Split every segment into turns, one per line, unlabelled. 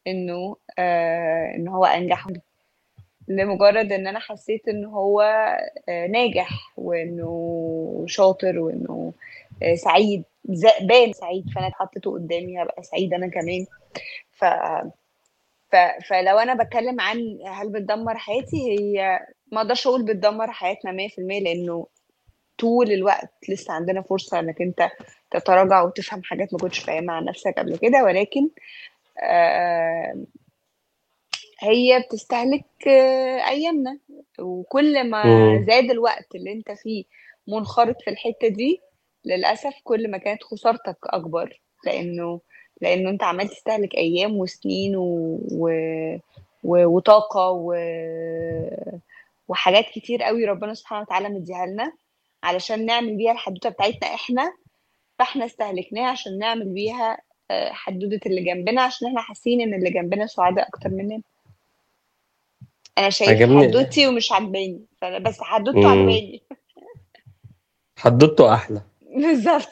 إنه آآ إن هو أنجح لمجرد إن أنا حسيت إن هو آآ ناجح وإنه شاطر وإنه آآ سعيد ز بان سعيد فأنا اتحطيته قدامي هابقى سعيدة أنا كمان ف ف فلو أنا باتكلم عن هل بتدمر حياتي هي ما أقدرش أقول بتدمر حياتنا 100% لإنه طول الوقت لسه عندنا فرصة إنك أنت تتراجع وتفهم حاجات ما كنتش فاهمها عن نفسك قبل كده ولكن آآ هي بتستهلك أيامنا وكل ما
إمم.
زاد الوقت اللي أنت فيه منخرط في الحتة دي للأسف كل ما كانت خسارتك أكبر لإنه لإنه أنت عمّال تستهلك أيام وسنين و و و وطاقة و وحاجات كتير أوي ربنا سبحانه وتعالى مدّيها لنا علشان نعمل بيها الحدوتة بتاعتنا إحنا، فإحنا استهلكناها عشان نعمل بيها آآ حدوتة اللي جنبنا عشان إحنا حاسين إن اللي جنبنا سعداء أكتر مننا. أنا شايف
عجبني
حدوتي ومش عاجباني، فأنا بس حدوتته
إمم.
عاجباني.
حدوتته أحلى.
بالضبط.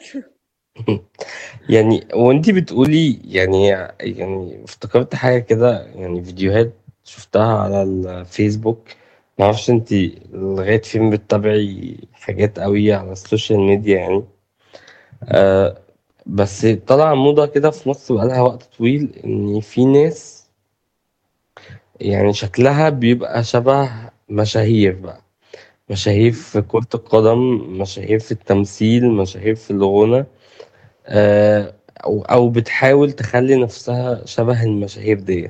يعني وأنتِ بتقولي يعني يعني افتكرت حاجة كده يعني فيديوهات شُفتها على الفيسبوك، ما أعرفش أنتِ لغاية فين بتتابعي حاجات أوي على السوشيال ميديا يعني. آآ بس طالعة موضة كده في مصر بقى لها وقت طويل إن في ناس يعني شكلها بيبقى شبه مشاهير بقى، مشاهير في كرة القدم، مشاهير في التمثيل، مشاهير في الغُنى، آآ أو أو بتحاول تخلّي نفسها شبه المشاهير ديّة.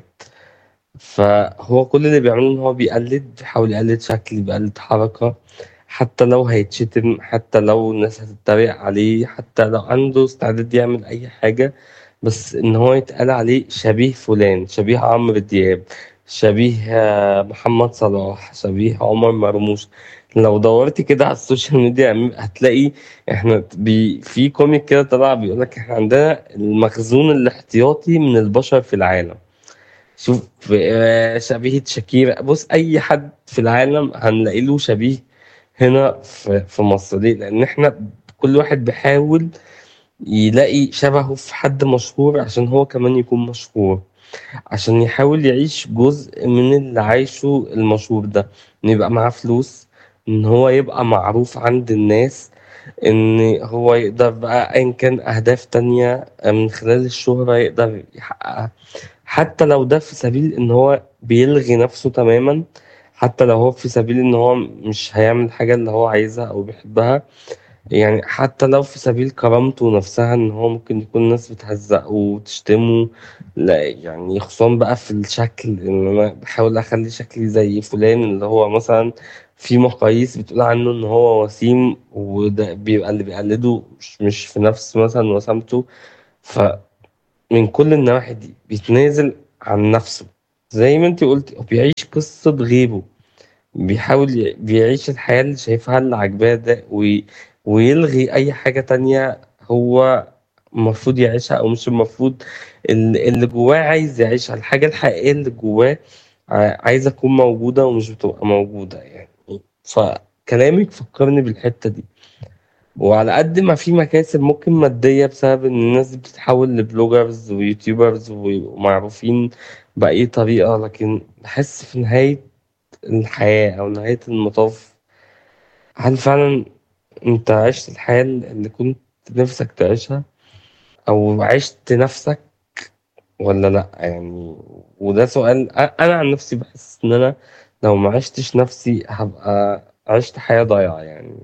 فهو كل اللي بيعمله إن هو بيقلد، بيحاول يقلد شكل، بيقلد حركة، حتى لو هيتشتم، حتى لو الناس هتتريق عليه، حتى لو عنده استعداد يعمل أي حاجة، بس إن هو يتقال عليه شبيه فلان، شبيه عمرو دياب، شبيه محمد صلاح، شبيه عمر مرموش. لو دورتِ كده على السوشيال ميديا م هتلاقي إحنا بي في كوميك كده طلع بيقول لك إحنا عندنا المخزون الاحتياطي من البشر في العالم. شوف آآ شبيهة شاكيرا، بُص أي حد في العالم هنلاقي له شبيه هنا في في مصر، ليه؟ لإن إحنا كل واحد بيحاول يلاقي شبهه في حد مشهور عشان هو كمان يكون مشهور، عشان يحاول يعيش جزء من اللي عايشه المشهور ده، إن يبقى معاه فلوس، إن هو يبقى معروف عند الناس، إن هو يقدر بقى أيًا كان أهداف تانية من خلال الشهرة يقدر يحققها، حتى لو ده في سبيل إن هو بيلغي نفسه تمامًا، حتى لو هو في سبيل إن هو مش هيعمل الحاجة اللي هو عايزها أو بيحبها، يعني حتى لو في سبيل كرامته نفسها إن هو ممكن يكون الناس بتهزّقه وتشتمه، لأ يعني خصوصًا بقى في الشكل، إن أنا باحاول أخلّي شكلي زي فلان اللي هو مثلًا في مقاييس بتقول عنه إن هو وسيم وده بيبقى اللي بيقلده مش مش في نفس مثلًا وسامته، فمن كل النواحي دي بيتنازل عن نفسه، زي ما أنتِ قُلتِ هو بيعيش قصة غيره، بيحاول ي بيعيش الحياة اللي شايفها اللي عاجباه ده وي ويلغي أي حاجة تانية هو المفروض يعيشها أو مش المفروض، ال اللي جواه عايز يعيشها، الحاجة الحقيقية اللي جواه ع عايزة تكون موجودة ومش بتبقى موجودة يعني، فكلامِك فكّرني بالحتة دي. وعلى قد ما في مكاسب ممكن مادية بسبب إن الناس دي بتتحول لبلوجرز ويوتيوبرز ويبقوا معروفين بأي طريقة، لكن باحس في نهاية الحياة أو نهاية المطاف هل فعلًا أنت عِشت الحياة ال اللي كنت نِفْسك تعيشها أو عِشت نَفْسك والّا لأ؟ يعني وده سؤال أ أنا عن نفسي باحس إن أنا لو ما عِشتش نَفْسي هابقى عِشت حياة ضايعة يعني.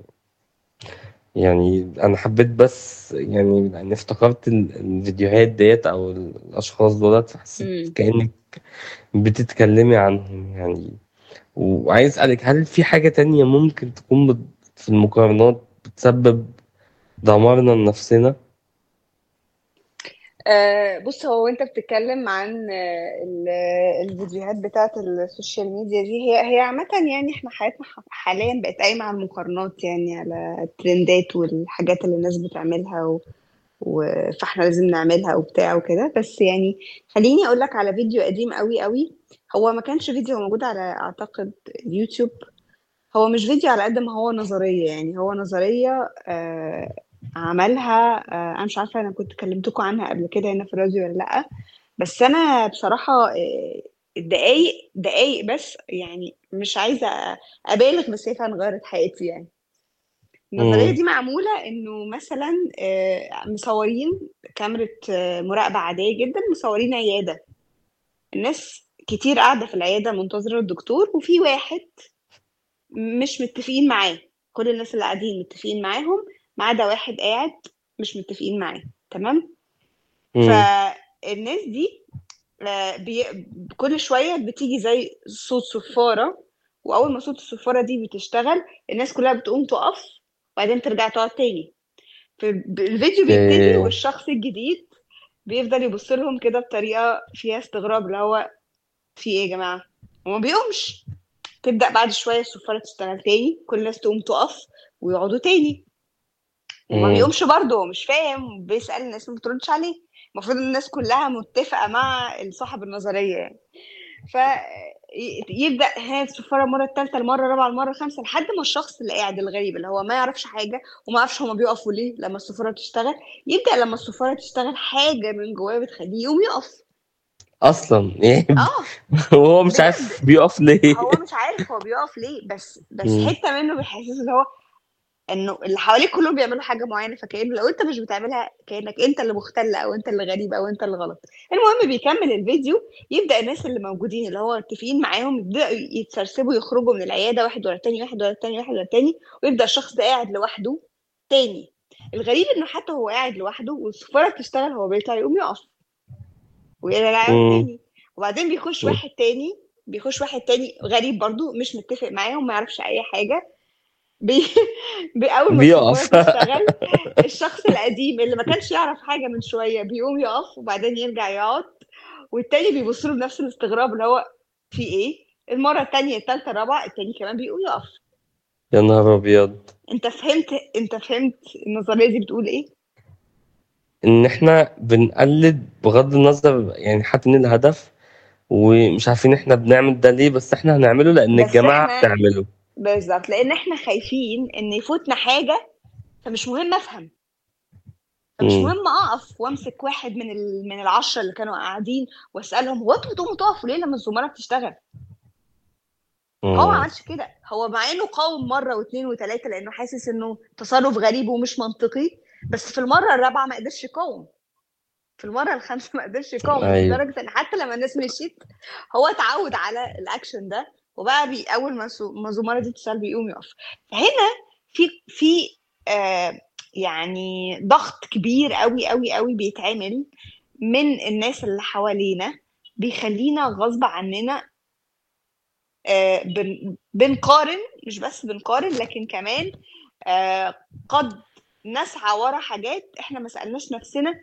يعني أنا حبيت بس يعني لإني افتكرت ال الفيديوهات ديّة أو الأشخاص دُولة، فحسيت
إمم.
كإنِّك بتتكلمي عنهم يعني. وعايز أسألِك هل في حاجة تانية ممكن تكون بت في المقارنات بتسبب دمارنا لنفسنا؟
آآ بُص، هو وأنت بتتكلم عن ال الفيديوهات بتاعة السوشيال ميديا دي، هي هي عامةً يعني إحنا حياتنا ح حاليًا بقت قايمة على المقارنات يعني، على الترندات والحاجات اللي الناس بتعملها و و فإحنا لازم نعملها وبتاع وكده، بس يعني خلّيني أقول لك على فيديو قديم أوي، أوي، هو ما كانش فيديو هو موجود على أعتقد اليوتيوب، هو مش فيديو على قد ما هو نظرية، يعني هو نظرية آآ عملها آآ أنا مش عارفة أنا كنت كلمتكم عنها قبل كده هنا في الراديو والّا لأ، بس انا بصراحه آه، الدقايق دقايق بس يعني مش عايزه ابالغ بس هي فعلا غيرت حياتي يعني النظريه
امم
دي معموله انه مثلا آه، مصورين كاميرا آه، مراقبه عاديه جدا مصورين عياده الناس كتير قاعده في العياده منتظره الدكتور وفي واحد مش متفقين معاه كل الناس اللي قاعدين متفقين معاهم ما عدا واحد قاعد مش متفقين معاه تمام
امم
فالناس دي آه، بي... كل شوية بتيجي زي صوت صفارة وأول ما صوت الصفارة دي بتشتغل الناس كلها بتقوم تقف وبعدين ترجع تقعد تاني فالفيديو بيبتدي
اوكي
والشخص الجديد بيفضل يبص لهم كده بطريقة فيها استغراب اللي هو في ايه يا جماعة وما بيقومش تبدأ بعد شوية الصفارة تشتغل تاني كل الناس تقوم تقف ويقعدوا تاني وما
امم
بيقومش برضه هو مش فاهم بيسأل الناس ما بتردش عليه المفروض الناس كلها متفقة مع صاحب النظرية يعني فيبدأ هي الصفارة المرة الثالثة المرة الرابعة المرة الخامسة لحد ما الشخص اللي قاعد الغريب اللي هو ما يعرفش حاجة وما يعرفش هما بيقفوا ليه لما الصفارة تشتغل يبدأ لما الصفارة تشتغل حاجة من جواه بتخليه يقوم يقف
اصلا يعني
اه
هو مش
بجد
عارف بيقف ليه
هو مش عارف هو بيقف ليه بس بس
امم
حتة منه بيحسسه اللي هو انه اللي حواليك كلهم بيعملوا حاجه معينه فكأنه لو انت مش بتعملها كأنك انت اللي مختل او انت اللي غريب او انت اللي غلط المهم بيكمل الفيديو يبدأ الناس اللي موجودين اللي هو متفقين معاهم يبدأوا يتسرسبوا يخرجوا من العياده واحد ورا التاني واحد ورا التاني واحد ورا التاني ويبدأ الشخص ده قاعد لوحده تاني الغريب انه حتى هو قاعد لوحده والصفاره بتشتغل هو بيطلع يقوم يقف ويرجع يقعد
امم
تاني وبعدين بيخش واحد تاني بيخش واحد تاني غريب برضو مش متفق معاهم ما يعرفش اي حاجه بي... بي... اول ما الصفاره
بيقف
تشتغل الشخص القديم اللي ما كانش يعرف حاجه من شويه بيقوم يقف وبعدين يرجع يقعد والتاني بيبص له بنفس الاستغراب اللي هو في ايه المره التانيه التالته الرابعه التاني كمان بيقوم يقف
يا نهار ابيض
انت فهمت انت فهمت النظريه دي بتقول ايه
ان احنا بنقلد بغض النظر يعني حتى من الهدف ومش عارفين احنا بنعمل ده ليه بس احنا هنعمله لان
بس
الجماعة
احنا
بتعمله
بالظبط لان احنا خايفين ان يفوتنا حاجه فمش مهم افهم فمش
امم
مهم اقف وامسك واحد من ال... من العشره اللي كانوا قاعدين واسالهم هو انتوا بتقوموا تقفوا ليه لما الزماره بتشتغل هو ما
امم
عملش كده هو مع انه قاوم مره واثنين وثلاثه لانه حاسس انه تصرف غريب ومش منطقي بس في المره الرابعه ما قدرش يقاوم في المره الخامسه ما قدرش يقاوم
ايوه
لدرجه ان حتى لما الناس مشيت هو اتعود على الاكشن ده وبقى بي اول ما سو- ما الزماره دي تشتغل بيقوم يقف فهنا في في آه يعني ضغط كبير قوي قوي قوي بيتعمل من الناس اللي حوالينا بيخلينا غصب عننا آه بن بنقارن مش بس بنقارن لكن كمان آه قد نسعى ورا حاجات احنا ما سألناش نفسنا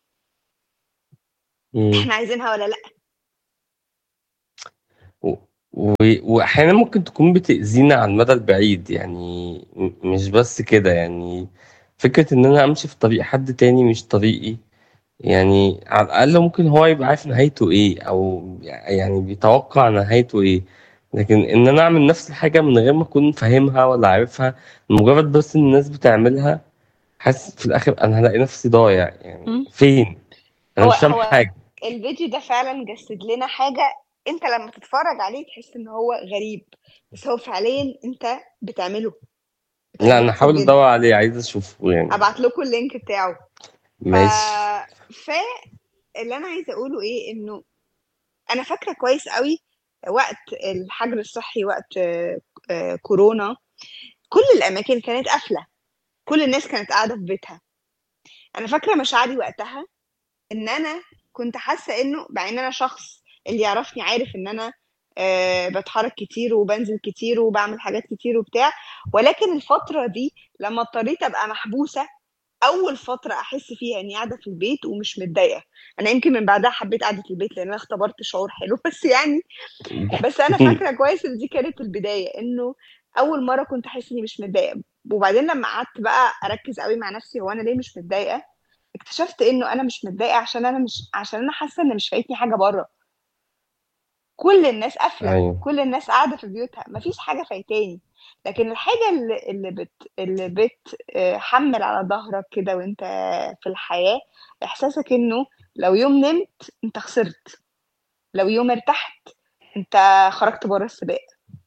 امم
احنا عايزينها ولا لا
و... و... واحيانا ممكن تكون بتأذينا على المدى البعيد يعني م- مش بس كده يعني فكرة ان انا امشي في طريق حد تاني مش طريقي يعني على الاقل ممكن هو يبقى عارف نهايته ايه او يعني بيتوقع نهايته ايه لكن ان انا اعمل نفس الحاجة من غير ما اكون فاهمها ولا عارفها مجرد بس ان الناس بتعملها حاسس في الاخر انا هلاقي نفسي ضايع يعني
مم.
فين انا
هو
مش فاهم
هو
حاجة
الفيديو ده فعلا جسد لنا حاجة انت لما تتفرج عليه تحس ان هو غريب بس هو فعليا انت بتعمله
لا
بتعمله
انا
كتير
هحاول
جدا
ادور عليه عايز اشوفه يعني
ابعت لكم اللينك بتاعه ف
ماشي
ف اللي انا عايزه اقوله ايه انه انا فاكره كويس قوي وقت الحجر الصحي وقت آه، آه، كورونا كل الاماكن كانت قافله كل الناس كانت قاعده في بيتها انا فاكره مشاعري وقتها ان انا كنت حاسه انه مع ان انا شخص اللي يعرفني عارف ان انا أه بتحرك كتير وبنزل كتير وبعمل حاجات كتير وبتاع ولكن الفتره دي لما اضطريت ابقى محبوسه اول فتره احس فيها اني قاعده في البيت ومش متضايقه انا يمكن من بعدها حبيت قعده البيت لان انا اختبرت شعور حلو بس يعني بس انا فاكره كويس ان دي كانت البدايه انه اول مره كنت احس اني مش متضايقه وبعدين لما قعدت بقى اركز قوي مع نفسي هو انا ليه مش متضايقه اكتشفت انه انا مش متضايقه عشان انا مش عشان انا حاسه ان مش فايتني حاجه بره كل الناس قافله
ايوه
كل الناس قاعده في بيوتها مفيش حاجه فايتاني لكن الحاجه اللي اللي بت اللي بتحمل على ظهرك كده وانت في الحياه احساسك انه لو يوم نمت انت خسرت لو يوم ارتحت انت خرجت بره السباق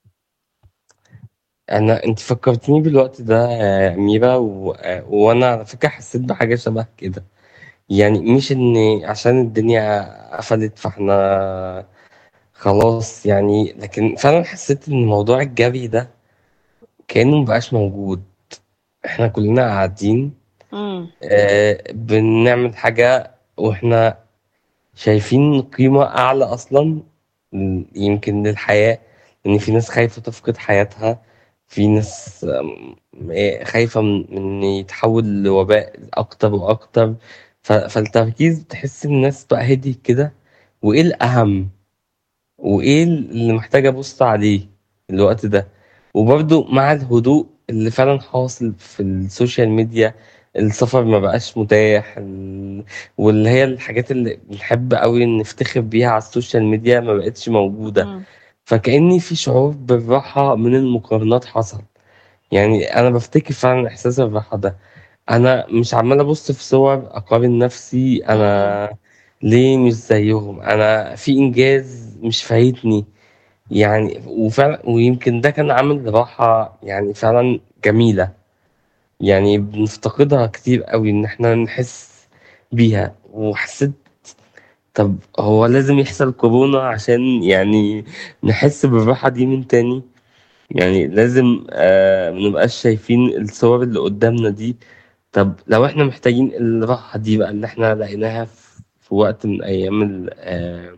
انا انت فكرتيني بالوقت ده يا أميرة و... وانا على فكرة حسيت بحاجة شبه كده يعني مش ان عشان الدنيا قفلت فاحنا خلاص يعني لكن فعلا حسيت ان موضوع الجري ده كأنه مبقاش موجود احنا كلنا قاعدين
امم
آه بنعمل حاجة واحنا شايفين قيمة أعلى أصلا ل- يمكن للحياة إن في ناس خايفة تفقد حياتها في ناس آم، إيه، خايفة من من إن يتحول لوباء أكتر وأكتر ف- فالتركيز تحس إن الناس بقى هدي كده وإيه الأهم وإيه اللي محتاج أبص عليه الوقت ده وبرضه مع الهدوء اللي فعلا حاصل في السوشيال ميديا السفر ما بقاش متاح ال- واللي هي الحاجات اللي بنحب قوي نفتخر بيها على السوشيال ميديا ما بقتش موجودة
امم
فكأني في شعور بالراحة من المقارنات حصل يعني أنا بفتكر فعلا إحساس الراحة ده أنا مش عمال أبص في صور أقارن نفسي
امم
أنا ليه مش زيهم أنا في إنجاز مش فايتني يعني وفعلا ويمكن ده كان عامل راحة يعني فعلا جميلة يعني بنفتقدها كتير قوي إن إحنا نحس بيها وحسيت طب هو لازم يحصل كورونا عشان يعني نحس بالراحة دي من تاني يعني لازم آه منبقاش شايفين الصور اللي قدامنا دي طب لو احنا محتاجين الراحة دي بقى اللي احنا لقيناها في في وقت من أيام ال آه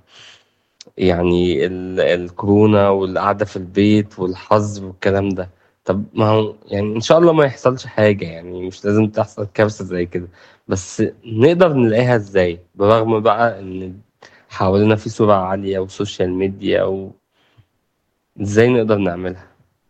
يعني ال الكورونا والقعدة في البيت والحظر والكلام ده طب ما هو يعني إن شاء الله ما يحصلش حاجة يعني مش لازم تحصل كارثة زي كده بس نقدر نلاقيها ازاي برغم بقى ان حوالينا في سرعة عالية وسوشيال ميديا و... ازاي نقدر نعملها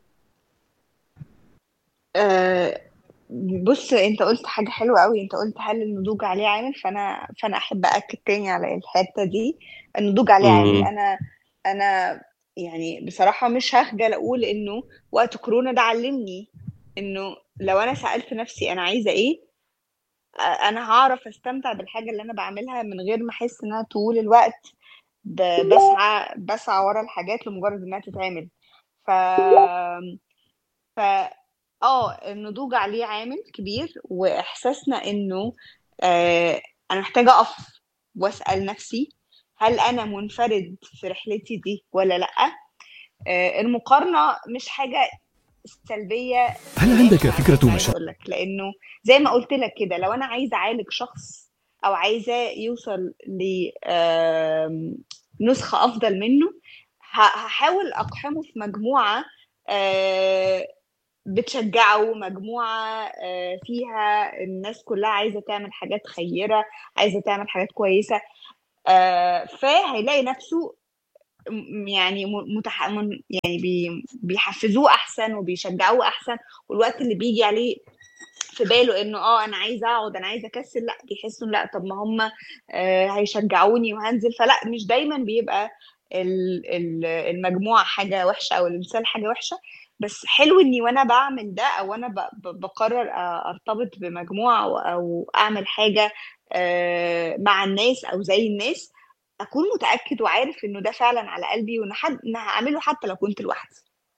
آه بص انت قلت حاجة حلوة قوي انت قلت هل النضوج عليه عامل فانا فانا احب اكد تاني على الحتة دي النضوج عليه عامل
امم
انا انا يعني بصراحة مش هخجل اقول انه وقت كورونا ده علمني انه لو انا سألت نفسي انا عايزة ايه آه، انا هعرف استمتع بالحاجة اللي انا بعملها من غير ما احس ان انا طول الوقت ب- بسعى بسعى ورا الحاجات لمجرد انها تتعمل ف ف اه النضوج عليه عامل كبير واحساسنا انه آه انا محتاجه اقف واسال نفسي هل انا منفرد في رحلتي دي ولا لا آه المقارنه مش حاجه سلبيه
هل عندك
بالعكس
فكرة
عايزه
مشروع
اقول لك لانه زي ما قلت لك كده لو انا عايزه اعالج شخص او عايزاه يوصل ل آم، نسخه افضل منه ه- هحاول اقحمه في مجموعه آه، بتشجعه مجموعة آه، فيها الناس كلها عايزة تعمل حاجات خيرة عايزة تعمل حاجات كويسة آه، فهيلاقي نفسه م- يعني م- متح... من- يعني بي... بيحفزوه أحسن وبيشجعوه أحسن والوقت اللي بيجي عليه في باله انه اه انا عايزه اقعد انا عايزه اكسل لا بيحسوا لا طب ما هم آه هيشجعوني وهنزل فلا مش دايما بيبقى ال- ال- المجموعه حاجه وحشه او الانسان حاجه وحشه بس حلو اني وانا بعمل ده او انا ب- ب- بقرر أ- ارتبط بمجموعه او أو اعمل حاجه آه مع الناس او زي الناس اكون متاكد وعارف انه ده فعلا على قلبي وان حد ان هعمله حتى لو كنت لوحدي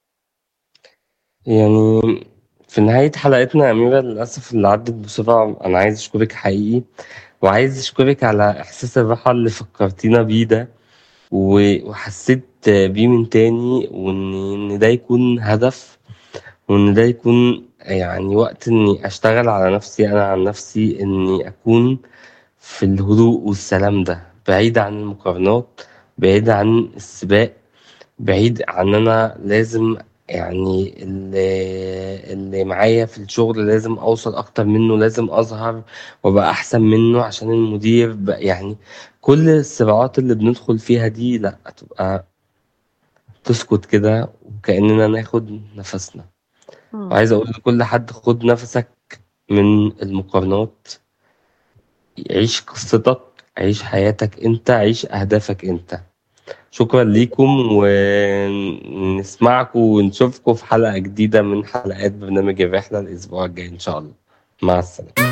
يعني في نهاية حلقتنا يا أميرة للأسف اللي عدت بسرعة أنا عايز أشكرك حقيقي وعايز أشكرك على إحساس الراحة اللي فكرتينا بيه ده و- وحسيت بيه من تاني وإن إن ده يكون هدف وإن ده يكون يعني وقت إني أشتغل على نفسي أنا عن نفسي إني أكون في الهدوء والسلام ده بعيد عن المقارنات بعيد عن السباق بعيد عن أنا لازم يعني اللي, اللي معايا في الشغل لازم أوصل أكتر منه لازم أظهر وأبقى أحسن منه عشان المدير بقى- يعني كل الصراعات اللي بندخل فيها دي لأ تبقى تسكت كده وكأننا ناخد نفسنا
مم.
وعايز أقول لكل حد خد نفسك من المقارنات عيش قصتك عيش حياتك انت عيش أهدافك انت شكرا ليكم ونسمعكم ونشوفكم في حلقة جديدة من حلقات برنامج الرحلة الأسبوع الجاي إن شاء الله مع السلامة